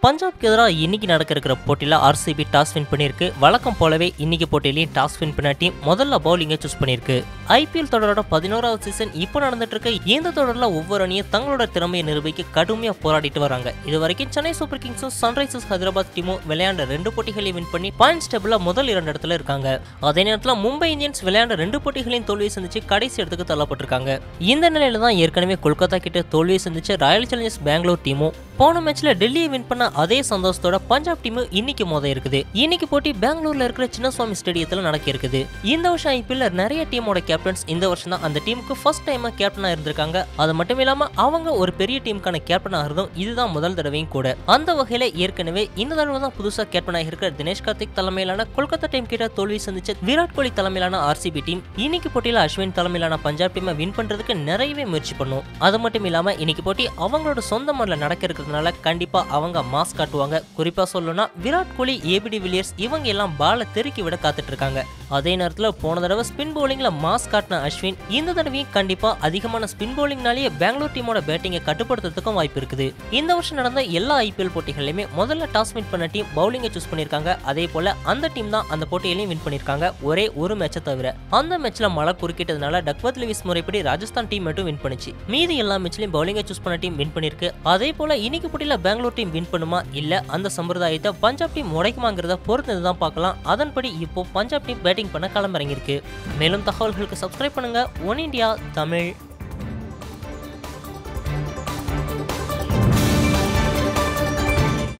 பஞ்சாப்க்கு எதிராக இன்னைக்கு நடக்க இருக்கிற போட்டியில் ஆர்சிபி டாஸ் வின் பண்ணியிருக்கு வழக்கம் போலவே இன்னைக்கு போட்டியிலையும் டாஸ் வின் பண்ண டீம் முதல்ல பவுலிங்கை சூஸ் பண்ணியிருக்கு ஐபிஎல் தொடரோட பதினோராவது சீசன் இப்போ நடந்துட்டு இருக்க இந்த தொடரில் ஒவ்வொரு அணியும் தங்களோட திறமையை நிரூபிக்க கடுமையாக போராடிட்டு வராங்க இது வரைக்கும் சென்னை சூப்பர் கிங்ஸும் சன்ரைசர்ஸ் ஹைதராபாத் டீமும் விளையாண்ட ரெண்டு போட்டிகளையும் வின் பண்ணி பாயிண்ட்ஸ் டேபிளில் முதல் இரண்டு இடத்துல இருக்காங்க அதே நேரத்தில் மும்பை இந்தியன்ஸ் விளையாண்ட ரெண்டு போட்டிகளையும் தோல்வியை சந்திச்சு கடைசி இடத்துக்கு தள்ளப்பட்டிருக்காங்க இந்த நிலையில தான் ஏற்கனவே கொல்கத்தா கிட்ட தோல்வியை சந்திச்ச ராயல் சேலஞ்சர்ஸ் பெங்களூர் டீமும் போன மேட்ச்ல டெல்லியை வின் பண்ண அதே சந்தோஷத்தோட பஞ்சாப் டீம் இன்னைக்கு மோத இருக்குது இன்னைக்கு போட்டி பெங்களூர்ல இருக்கிற சின்னசுவாமி ஸ்டேடியத்துல நடக்க இருக்குது இந்த வருஷம் ஐபிஎல்ல நிறைய டீமோட கேப்டன்ஸ் இந்த வருஷம் தான் அந்த டீமுக்கு ஃபர்ஸ்ட் டைமா கேப்டனா இருந்திருக்காங்க அது மட்டும் இல்லாம அவங்க ஒரு பெரிய டீமுக்கான கேப்டன் ஆகிறதும் இதுதான் முதல் தடவையும் கூட அந்த வகையில ஏற்கனவே இந்த தடவை தான் புதுசா கேப்டன் ஆகியிருக்கிற தினேஷ் கார்த்திக் தலைமையிலான கொல்கத்தா டீம் கிட்ட தோல்வி சந்திச்ச விராட் கோலி தலைமையிலான ஆர்சிபி டீம் இன்னைக்கு போட்டியில அஸ்வின் தலைமையிலான பஞ்சாப் டீமை வின் பண்றதுக்கு நிறையவே முயற்சி பண்ணும் அது மட்டும் இல்லாம இன்னைக்கு போட்டி அவங்களோட சொந்த மண்ணில் நடக்க இருக்கிறதுனால கண்டிப்பா அவங்க மாஸ் காட்டுவாங்க குறிப்பா சொல்லணும்னா விராட் கோலி ஏபிடி வில்லியர்ஸ் இவங்க எல்லாம் பாலை தெருக்கி விட காத்துட்டு இருக்காங்க அதே நேரத்துல போன தடவை ஸ்பின் பவுலிங்ல மாஸ் காட்டின அஸ்வின் இந்த தடவையும் கண்டிப்பா அதிகமான ஸ்பின் பவுலிங்னாலேயே பெங்களூர் டீமோட பேட்டிங்கை கட்டுப்படுத்துறதுக்கும் வாய்ப்பு இருக்குது இந்த வருஷம் நடந்த எல்லா ஐபிஎல் போட்டிகள்லையுமே முதல்ல டாஸ் வின் பண்ண டீம் பவுலிங்கை சூஸ் பண்ணியிருக்காங்க அதே போல அந்த டீம் தான் அந்த போட்டியிலையும் வின் பண்ணியிருக்காங்க ஒரே ஒரு மேட்சை தவிர அந்த மேட்ச்ல மழை குறுக்கிட்டதுனால டக்வத் லிவிஸ் முறைப்படி ராஜஸ்தான் டீம் மட்டும் வின் பண்ணுச்சு மீதி எல்லா மேட்ச்லயும் பவுலிங்கை சூஸ் பண்ண டீம் வின் பண்ணிருக்கு அதே போல இன்னைக்கு போட்டியில பெங்களூர் டீம் வின் பண்ணுமா இல்ல அந்த சம்பிரதாயத்தை பஞ்சாப் டீம் உடைக்குமாங்கிறத பொறுத்து தான் பார்க்கலாம் அதன்படி இப்போ பஞ்சாப் டீம் பேட்டிங் பண்ண களமிறங்கியிருக்கு மேலும் தகவல்களுக்கு சப்ஸ்கிரைப் பண்ணுங்க ஒன் இந்தியா தமிழ்